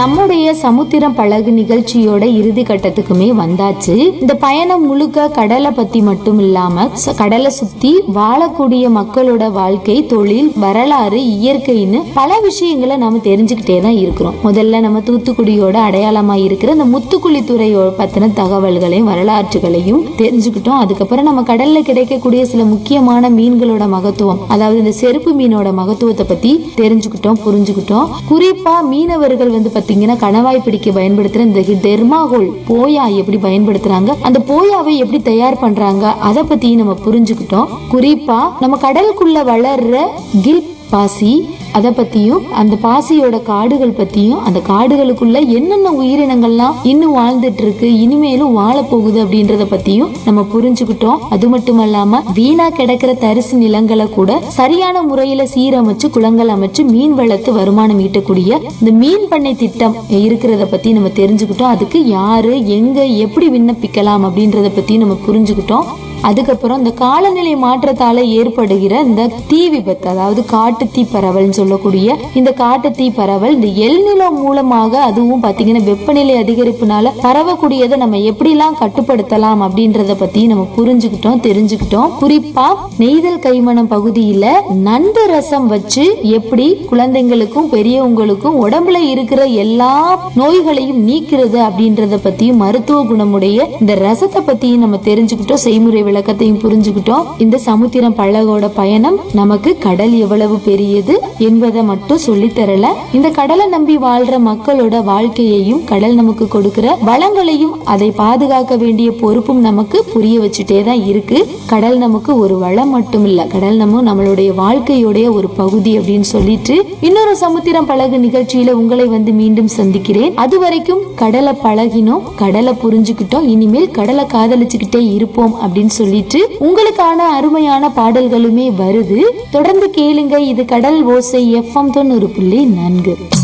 நம்முடைய சமுத்திரம் பழகு நிகழ்ச்சியோட இறுதி கட்டத்துக்குமே வந்தாச்சு இந்த பயணம் முழுக்க கடலை பத்தி மட்டும் இல்லாம ச- கடலை சுத்தி வாழக்கூடிய மக்களோட வாழ்க்கை தொழில் வரலாறு இயற்கைன்னு பல விஷயங்களை நம்ம தெரிஞ்சுக்கிட்டே தான் இருக்கிறோம் முதல்ல நம்ம தூத்துக்குடியோட அடையாளமா இருக்கிற இந்த முத்துக்குளித்துறையோட பத்தின தகவல்களையும் வரலாற்றுகளையும் தெரிஞ்சுக்கிட்டோம் அதுக்கப்புறம் நம்ம கடல்ல கிடைக்கக்கூடிய சில முக்கியமான மீன்களோட மகத்துவம் அதாவது இந்த செருப்பு மீனோட மகத்துவத்தை பத்தி தெரிஞ்சுக்கிட்டோம் புரிஞ்சுக்கிட்டோம் குறிப்பா மீனவர்கள் வந்து பாத்தீங்கன்னா கணவாய் பிடிக்க பயன்படுத்துற இந்த டெர்மாகோல் போயா எப்படி பயன்படுத்துறாங்க அந்த போயாவை எப்படி தயார் பண்றாங்க அதை பத்தி நம்ம புரிஞ்சுக்கிட்டோம் குறிப்பா நம்ம கடலுக்குள்ள வளர்ற கில் பாசி அதை பத்தியும் அந்த பாசியோட காடுகள் பத்தியும் அந்த காடுகளுக்குள்ள என்னென்ன உயிரினங்கள்லாம் இன்னும் வாழ்ந்துட்டு இருக்கு இனிமேலும் வாழ போகுது அப்படின்றத பத்தியும் நம்ம புரிஞ்சுக்கிட்டோம் அது மட்டும் இல்லாம வீணா கிடக்கிற தரிசு நிலங்களை கூட சரியான முறையில சீரமைச்சு குளங்கள் அமைச்சு மீன் வளர்த்து வருமானம் ஈட்டக்கூடிய இந்த மீன் பண்ணை திட்டம் இருக்கிறத பத்தி நம்ம தெரிஞ்சுக்கிட்டோம் அதுக்கு யாரு எங்க எப்படி விண்ணப்பிக்கலாம் அப்படின்றத பத்தி நம்ம புரிஞ்சுக்கிட்டோம் அதுக்கப்புறம் இந்த காலநிலை மாற்றத்தால ஏற்படுகிற இந்த தீ விபத்து அதாவது காட்டு தீ பரவல்னு சொல்லக்கூடிய இந்த காட்டு தீ பரவல் இந்த எல்நிலோ மூலமாக அதுவும் பாத்தீங்கன்னா வெப்பநிலை அதிகரிப்புனால பரவக்கூடியதை நம்ம எப்படிலாம் கட்டுப்படுத்தலாம் அப்படின்றத பத்தி நம்ம புரிஞ்சுக்கிட்டோம் தெரிஞ்சுக்கிட்டோம் குறிப்பா நெய்தல் கைமணம் பகுதியில நண்டு ரசம் வச்சு எப்படி குழந்தைங்களுக்கும் பெரியவங்களுக்கும் உடம்புல இருக்கிற எல்லா நோய்களையும் நீக்கிறது அப்படின்றத பத்தியும் மருத்துவ குணமுடைய இந்த ரசத்தை பத்தியும் நம்ம தெரிஞ்சுக்கிட்டோம் செய்முறை விளக்கத்தையும் புரிஞ்சுக்கிட்டோம் இந்த சமுத்திரம் பழகோட பயணம் நமக்கு கடல் எவ்வளவு பெரியது என்பதை மட்டும் சொல்லித் தரல இந்த கடலை நம்பி வாழ்ற மக்களோட வாழ்க்கையையும் கடல் நமக்கு கொடுக்கிற வளங்களையும் அதை பாதுகாக்க வேண்டிய பொறுப்பும் நமக்கு புரிய வச்சுட்டே தான் இருக்கு கடல் நமக்கு ஒரு வளம் மட்டும் இல்ல கடல் நம்ம நம்மளுடைய வாழ்க்கையோடைய ஒரு பகுதி அப்படின்னு சொல்லிட்டு இன்னொரு சமுத்திரம் பழகு நிகழ்ச்சியில உங்களை வந்து மீண்டும் சந்திக்கிறேன் அது வரைக்கும் கடலை பழகினோம் கடலை புரிஞ்சுக்கிட்டோம் இனிமேல் கடலை காதலிச்சுக்கிட்டே இருப்போம் அப்படின்னு சொல்லிட்டு உங்களுக்கான அருமையான பாடல்களுமே வருது தொடர்ந்து கேளுங்க இது கடல் ஓசை எஃப்எம் தொண்ணூறு புள்ளி நான்கு